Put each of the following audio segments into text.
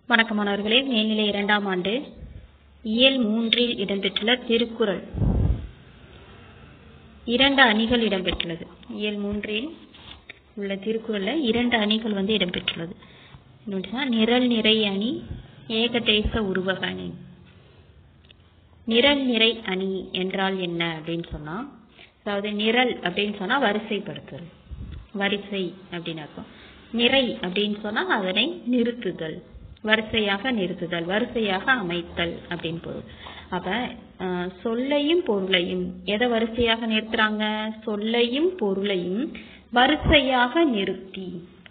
வணக்கம் மாணவர்களே மேல்நிலை இரண்டாம் ஆண்டு இயல் மூன்றில் இடம்பெற்றுள்ள திருக்குறள் இரண்டு அணிகள் இடம்பெற்றுள்ளது இயல் மூன்றில் உள்ள திருக்குறள்ல இரண்டு அணிகள் வந்து இடம்பெற்றுள்ளது என்னன்னா நிரல் நிறை அணி ஏகதேச உருவக அணி நிரல் நிறை அணி என்றால் என்ன அப்படின்னு சொன்னா அதாவது நிரல் அப்படின்னு சொன்னா வரிசைப்படுத்துதல் வரிசை அப்படின்னு அர்த்தம் நிறை அப்படின்னு சொன்னா அதனை நிறுத்துதல் வரிசையாக நிறுத்துதல் வரிசையாக அமைத்தல் அப்படின்னு பொருள் அப்ப அஹ், சொல்லையும் பொருளையும் எதை வரிசையாக நிறுத்துறாங்க சொல்லையும் பொருளையும் வரிசையாக நிறுத்தி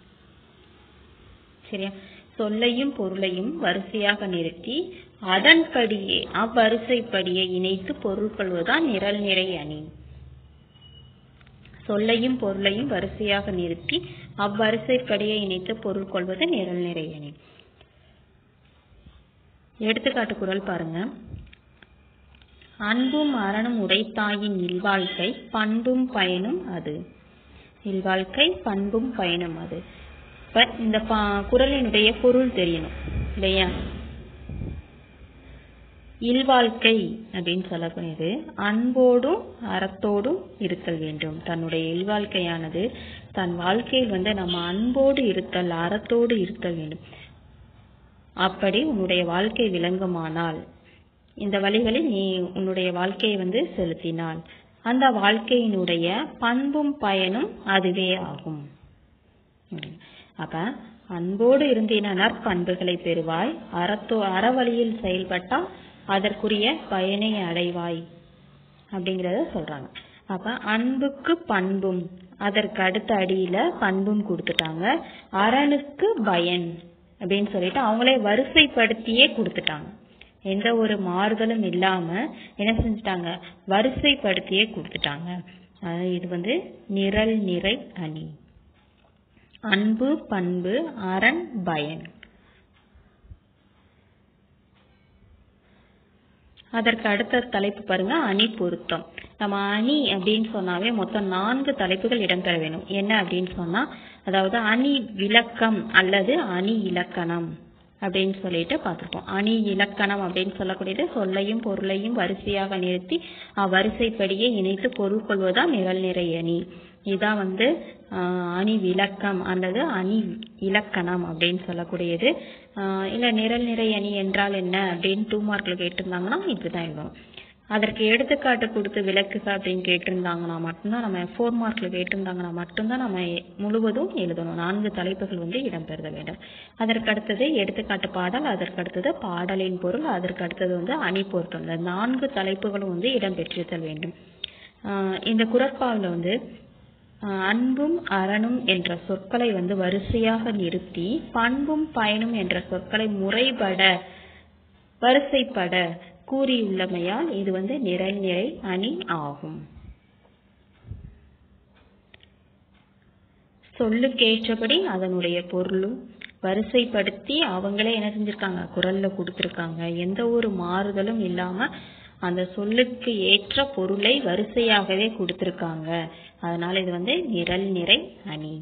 சரியா சொல்லையும் பொருளையும் வரிசையாக நிறுத்தி அதன்படியே அவ்வரிசைப்படியே இணைத்து பொருள் கொள்வதுதான் நிரல் நிறை அணி சொல்லையும் பொருளையும் வரிசையாக நிறுத்தி அவ்வரிசைப்படியே இணைத்து பொருள் கொள்வது நிரல் நிறை அணி எடுத்துக்காட்டு குரல் பாருங்க அன்பும் அறனும் உடைத்தாயின் இல்வாழ்க்கை பண்பும் பயனும் அது இல்வாழ்க்கை பண்பும் பயனும் அது இப்ப இந்த பா- குறளினுடைய பொருள் தெரியணும் இல்லையா இல்வாழ்க்கை அப்படின்னு சொல்லக்கூடியது அன்போடும் அறத்தோடும் இருத்தல் வேண்டும் தன்னுடைய இல்வாழ்க்கையானது தன் வாழ்க்கையில் வந்து நம்ம அன்போடு இருத்தல் அறத்தோடு இருத்தல் வேண்டும் அப்படி உன்னுடைய வாழ்க்கை விளங்குமானால் இந்த வழிகளில் நீ உன்னுடைய வாழ்க்கையை வந்து செலுத்தினால் அந்த வாழ்க்கையினுடைய பண்பும் பயனும் அதுவே ஆகும் ம். அப்ப அன்போடு இருந்தீன நற்பண்புகளை பெறுவாய் அறத்தோ அறவழியில் செயல்பட்டால் அதற்குரிய பயனை அடைவாய் அப்படிங்கறத சொல்றாங்க அப்ப அன்புக்கு பண்பும் அதற்கு அடுத்த அடியில பண்பும் கொடுத்துட்டாங்க அரணுக்கு பயன் அப்படின்னு சொல்லிட்டு அவங்களே வரிசைப்படுத்தியே கொடுத்துட்டாங்க எந்த ஒரு மாறுதலும் இல்லாம என்ன செஞ்சுட்டாங்க வரிசைப்படுத்தியே கொடுத்துட்டாங்க அஹ் இது வந்து நிரல் நிறை அணி அன்பு பண்பு அரண் பயன் அதற்கு அடுத்த தலைப்பு பாருங்க அணி பொருத்தம் நம்ம அணி அப்படின்னு சொன்னாவே மொத்தம் நான்கு தலைப்புகள் இடம்பெற வேணும் என்ன அப்படின்னு சொன்னா அதாவது அணி விளக்கம் அல்லது அணி இலக்கணம் அப்படின்னு சொல்லிட்டு பார்த்திருப்போம் அணி இலக்கணம் அப்படின்னு சொல்லக்கூடியது சொல்லையும் பொருளையும் வரிசையாக நிறுத்தி அவ்வரிசைப்படியே இணைத்து பொருள் கொள்வதுதான் நிரல் நிறை அணி இதான் வந்து ஆஹ், அணி விளக்கம் அல்லது அணி இலக்கணம் அப்படின்னு சொல்லக்கூடியது ஆஹ், இல்ல நிரல் நிறை அணி என்றால் என்ன அப்படின்னு டூ மார்க்ல கேட்டிருந்தாங்கன்னா இப்படிதான் எழுதணும் அதற்கு எடுத்துக்காட்டு கொடுத்து விளக்குக அப்படின்னு கேட்டிருந்தாங்கன்னா மட்டும்தான் நம்ம ஃபோர் மார்க்ல கேட்டிருந்தாங்கன்னா மட்டும்தான் நம்ம முழுவதும் எழுதணும் நான்கு தலைப்புகள் வந்து இடம்பெறுத வேண்டும் அதற்கு அடுத்தது எடுத்துக்காட்டு பாடல் அதற்கு அடுத்தது பாடலின் பொருள் அதற்கு அடுத்தது வந்து அணி பொருத்தம் இந்த நான்கு தலைப்புகளும் வந்து இடம்பெற்றிருத்தல் வேண்டும் ஆஹ் இந்த குரட்பாவில் வந்து ஆஹ் அன்பும் அறனும் என்ற சொற்களை வந்து வரிசையாக நிறுத்தி பண்பும் பயனும் என்ற சொற்களை முறைபட வரிசைப்பட கூறியுள்ளமையால் இது வந்து நிரல் நிறை அணி ஆகும் சொல்லுக்கேற்றபடி அதனுடைய பொருளும் வரிசைப்படுத்தி அவங்களே என்ன செஞ்சிருக்காங்க குரல்ல கொடுத்திருக்காங்க எந்த ஒரு மாறுதலும் இல்லாம அந்த சொல்லுக்கு ஏற்ற பொருளை வரிசையாகவே கொடுத்திருக்காங்க அதனால இது வந்து நிரல் நிறை அணி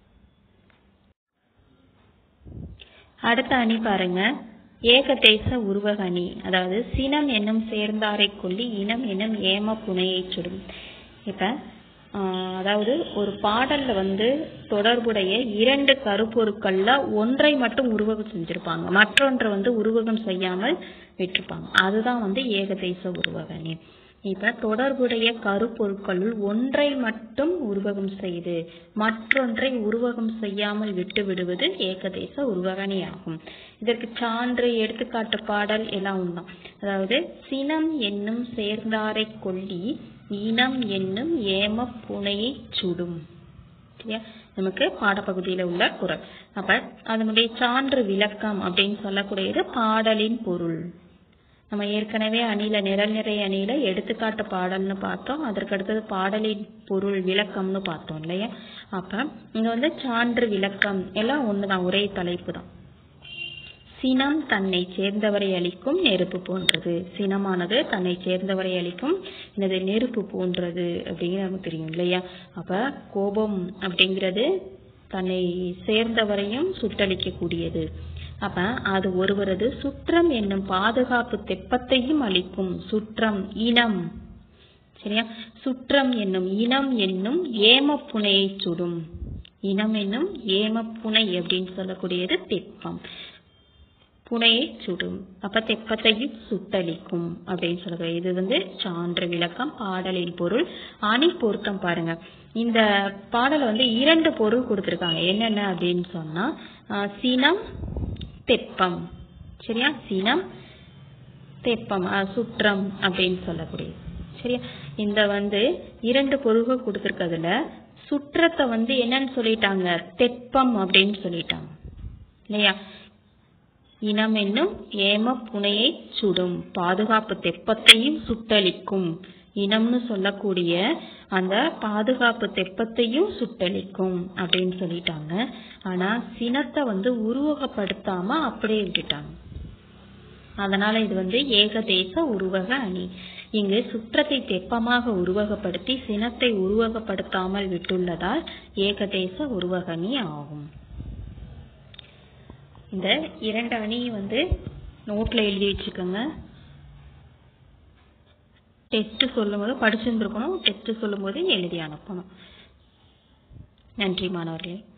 அடுத்த அணி பாருங்க ஏகதேச உருவக அணி அதாவது சினம் என்னும் சேர்ந்தாரை கொல்லி இனம் என்னும் ஏம புனையை சுடும் இப்ப ஆஹ், அதாவது ஒரு பாடல்ல வந்து தொடர்புடைய இரண்டு கருப்பொருட்கள்ல ஒன்றை மட்டும் உருவகம் செஞ்சிருப்பாங்க மற்றொன்றை வந்து உருவகம் செய்யாமல் விட்டிருப்பாங்க அதுதான் வந்து ஏகதேச உருவக அணி இப்ப தொடர்புடைய கருப்பொருட்களுள் ஒன்றை மட்டும் உருவகம் செய்து மற்றொன்றை உருவகம் செய்யாமல் விட்டு விடுவது ஏகதேச உருவகணி ஆகும் இதற்கு சான்று எடுத்துக்காட்டு பாடல் எல்லாம் உண்டாம் அதாவது சினம் என்னும் சேர்ந்தாரை கொல்லி இனம் என்னும் ஏம புனையை சுடும் சரியா நமக்கு பாடப்பகுதியில உள்ள குறள் அப்ப அதனுடைய சான்று விளக்கம் அப்படின்னு சொல்லக்கூடியது பாடலின் பொருள் நம்ம ஏற்கனவே அணில நிரல் நிறை அணியில எடுத்துக்காட்டு பாடல்னு பார்த்தோம் அதற்கு அடுத்தது பாடலின் பொருள் விளக்கம்னு பார்த்தோம் இல்லையா அப்ப இங்க வந்து சான்று விளக்கம் எல்லாம் ஒண்ணுதான் ஒரே தலைப்பு தான் சினம் தன்னை சேர்ந்தவரை அளிக்கும் நெருப்பு போன்றது சினமானது தன்னை சேர்ந்தவரை அளிக்கும் எனது நெருப்பு போன்றது அப்படிங்கிறது நமக்கு தெரியும் இல்லையா அப்ப கோபம் அப்படிங்கிறது தன்னை சேர்ந்தவரையும் சுட்டளிக்கக்கூடியது அப்ப அது ஒருவரது சுற்றம் என்னும் பாதுகாப்பு தெப்பத்தையும் அளிக்கும் சுற்றம் இனம் சரியா சுற்றம் என்னும் இனம் என்னும் ஏமப்புனையை சுடும் இனம் என்னும் ஏமப்புனை அப்படின்னு சொல்லக்கூடியது தெப்பம் புனையை சுடும் அப்ப தெப்பத்தையும் சுட்டளிக்கும் அப்படின்னு சொல்லுங்க இது வந்து சான்று விளக்கம் பாடலின் பொருள் அணி பொருத்தம் பாருங்க இந்த பாடல வந்து இரண்டு பொருள் கொடுத்திருக்காங்க என்னென்ன அப்படின்னு சொன்னா ஆஹ் சினம் தெப்பம் சரியா சினம் தெப்பம் ஆஹ் சுற்றம் அப்படின்னு சொல்லக்கூடியது சரியா இந்த வந்து இரண்டு பொருள்கள் கொடுத்திருக்கிறதுல சுற்றத்தை வந்து என்னன்னு சொல்லிட்டாங்க தெப்பம் அப்படின்னு சொல்லிட்டாங்க இல்லையா இனம் என்னும் ஏம புனையை சுடும் பாதுகாப்பு தெப்பத்தையும் சுட்டளிக்கும் இனம்னு சொல்லக்கூடிய அந்த பாதுகாப்பு தெப்பத்தையும் சுட்டளிக்கும் அப்படின்னு சொல்லிட்டாங்க ஆனா சினத்தை வந்து உருவகப்படுத்தாம அப்படியே விட்டுட்டாங்க அதனால இது வந்து ஏகதேச உருவக அணி இங்கு சுற்றத்தை தெப்பமாக உருவகப்படுத்தி சினத்தை உருவகப்படுத்தாமல் விட்டுள்ளதால் ஏகதேச உருவக அணி ஆகும் இந்த இரண்டு அணியை வந்து நோட்ல எழுதி வச்சுக்கோங்க டெஸ்ட் சொல்லும்போது படிச்சிருந்துருக்கணும் டெஸ்ட் சொல்லும்போது எழுதி அனுப்பணும் நன்றி மாணவர்களே